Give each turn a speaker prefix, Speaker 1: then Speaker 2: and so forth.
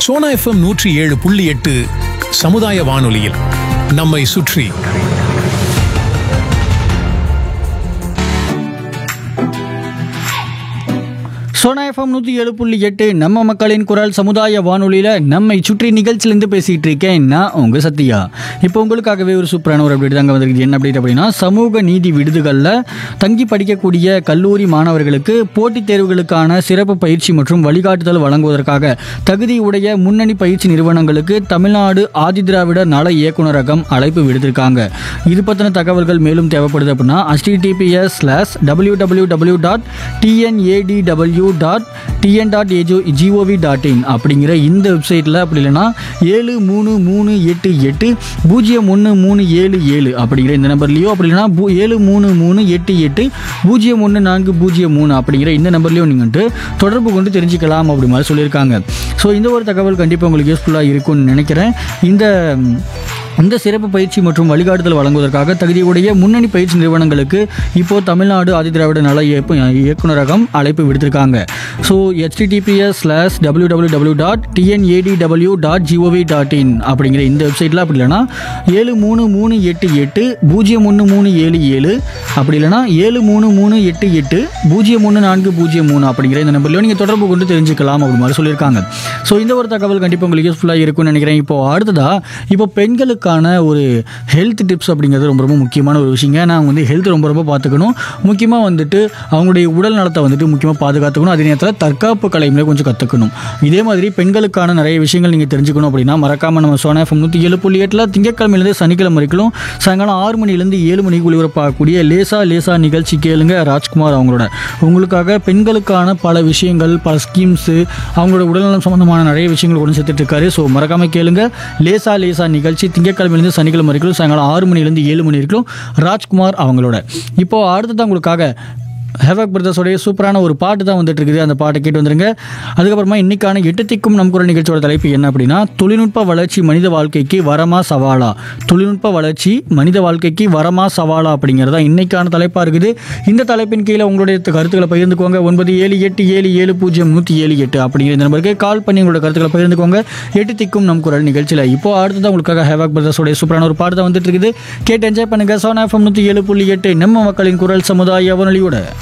Speaker 1: Sona FM நூற்றி ஏழு புள்ளி எட்டு சமுதாய வானொலியில் நம்மை சுற்றி
Speaker 2: சோனா எஃப்எம் நூற்றி ஏழு புள்ளி எட்டு நம்ம மக்களின் குரல் சமுதாய வானொலியில் நம்மை சுற்றி நிகழ்ச்சியிலேருந்து பேசிகிட்டு இருக்கேன் நான் உங்கள் சத்யா இப்போ உங்களுக்காகவே ஒரு சூப்பரான ஒரு அப்டேட் தாங்க வந்திருக்கு என்ன அப்டேட் அப்படின்னா சமூக நீதி விடுதிகளில் தங்கி படிக்கக்கூடிய கல்லூரி மாணவர்களுக்கு போட்டித் தேர்வுகளுக்கான சிறப்பு பயிற்சி மற்றும் வழிகாட்டுதல் வழங்குவதற்காக தகுதியுடைய முன்னணி பயிற்சி நிறுவனங்களுக்கு தமிழ்நாடு ஆதிதிராவிடர் நல இயக்குநரகம் அழைப்பு விடுத்திருக்காங்க இது பற்றின தகவல்கள் மேலும் தேவைப்படுது அப்படின்னா https slash W W W dot TNADW dot TN dot ஏஜோ ஜிஓவி டாட் இன் அப்படிங்கிற இந்த வெப்சைட்டில் அப்படி இல்லைன்னா ஏழு மூணு மூணு எட்டு எட்டு பூஜ்ஜியம் ஒன்று மூணு ஏழு ஏழு அப்படிங்கிற இந்த நம்பர்லையோ அப்படி இல்லைன்னா பூ- ஏழு மூணு மூணு எட்டு எட்டு பூஜ்ஜியம் ஒன்று நான்கு பூஜ்ஜியம் மூணு அப்படிங்கிற இந்த நம்பர்லையும் நீங்கள் வந்துட்டு தொடர்பு கொண்டு தெரிஞ்சுக்கலாம் அப்படி மாதிரி சொல்லியிருக்காங்க ஸோ இந்த ஒரு தகவல் கண்டிப்பாக உங்களுக்கு யூஸ்ஃபுல்லாக இருக்கும்னு நினைக்கிறேன் இந்த இந்த சிறப்பு பயிற்சி மற்றும் வழிகாட்டுதல் வழங்குவதற்காக தகுதியுடைய முன்னணி பயிற்சி நிறுவனங்களுக்கு இப்போ தமிழ்நாடு ஆதிதிராவிட நல இயப்பு- இயக்குநரகம் அழைப்பு விடுத்திருக்காங்க so https slash W W W dot TNADW dot GOV dot in அப்படிங்கிற இந்த வெப்சைட்டில் அப்படி இல்லைன்னா ஏழு மூணு மூணு எட்டு எட்டு பூஜ்ஜியம் ஒன்று மூணு ஏழு ஏழு அப்படி இல்லைன்னா ஏழு மூணு மூணு எட்டு எட்டு பூஜ்ஜியம் ஒன்று நான்கு பூஜ்ஜியம் மூணு அப்படிங்கிற இந்த நம்பர்லையும் நீங்கள் தொடர்பு கொண்டு தெரிஞ்சுக்கலாம் அப்படி மாதிரி சொல்லியிருக்காங்க ஸோ இந்த ஒரு தகவல் கண்டிப்பாக உங்களுக்கு யூஸ்ஃபுல்லாக இருக்கும்னு நினைக்கிறேன் இப்போ அடுத்ததா இப்போ பெண்களுக்கான ஒரு ஹெல்த் டிப்ஸ் அப்படிங்கிறது ரொம்ப ரொம்ப முக்கியமான ஒரு விஷயங்க ஏன்னா அவங்க வந்து ஹெல்த் ரொம்ப ரொம்ப பார்த்துக்கணும் முக்கியமாக வந்துட்டு அவங்களுடைய உடல் நலத்தை வந்துட்டு முக்கியமாக பாதுகாத்துக்கணும் அதே நேரத்தில் தற்காப்பு கலைகளை கொஞ்சம் கற்றுக்கணும் இதே மாதிரி பெண்களுக்கான நிறைய விஷயங்கள் நீங்கள் தெரிஞ்சுக்கணும் அப்படின்னா மறக்காமல் நம்ம சோனா எஃப்எம் நூற்றி ஏழு புள்ளி எட்டில் திங்கட்கிழமையிலேருந்து சனிக்கிழமை வரைக்கும் சாயங்காலம் ஆறு மணிலேருந்து ஏழு மணிக்கு ஒளிபரப்பாகக்கூடிய லேசா லேசா நிகழ்ச்சி கேளுங்க ராஜ்குமார் அவங்களோட உங்களுக்காக பெண்களுக்கான பல விஷயங்கள் பல ஸ்கீம்ஸு அவங்களோட உடல்நலம் சம்பந்தமான நிறைய விஷயங்கள் கொண்டு சேர்த்துட்டு இருக்காரு ஸோ மறக்காம கேளுங்க லேசா லேசா நிகழ்ச்சி திங்கட்கிழமையிலேருந்து சனிக்கிழமை வரைக்கும் சாயங்காலம் ஆறு மணிலேருந்து ஏழு மணி வரைக்கும் ராஜ்குமார் அவங்களோட இப்போ அடுத்ததான் உங்களுக்காக ஹேவக் பிரதர்ஸோடைய சூப்பரான ஒரு பாட்டு தான் வந்துட்டு இருக்குது அந்த பாட்டை கேட்டு வந்துருங்க அதுக்கப்புறமா இன்னைக்கான எட்டு திக்கும் நம் குரல் நிகழ்ச்சியோட தலைப்பு என்ன அப்படின்னா தொழில்நுட்ப வளர்ச்சி மனித வாழ்க்கைக்கு வரமா சவாலா தொழில்நுட்ப வளர்ச்சி மனித வாழ்க்கைக்கு வரமா சவாலா அப்படிங்கிறது தான் இன்னைக்கான தலைப்பாக இருக்குது இந்த தலைப்பின் கீழே உங்களுடைய கருத்துக்களை பகிர்ந்துக்கோங்க ஒன்பது ஏழு எட்டு ஏழு ஏழு பூஜ்ஜியம் நூற்றி ஏழு எட்டு அப்படிங்கிற இந்த நம்பருக்கு கால் பண்ணி உங்களோட கருத்துக்களை பகிர்ந்துக்கோங்க எட்டு திக்கும் நம் குரல் நிகழ்ச்சியில் இப்போ அடுத்ததான் உங்களுக்காக ஹேவாக் பிரதர்ஸோடைய சூப்பரான ஒரு பாட்டு தான் வந்துட்டு இருக்குது கேட்டு என்ஜாய் பண்ணுங்க சோனா எஃப்எம் நூற்றி ஏழு புள்ளி எட்டு நம்ம மக்களின் குரல் சமுதாய வானொலியோட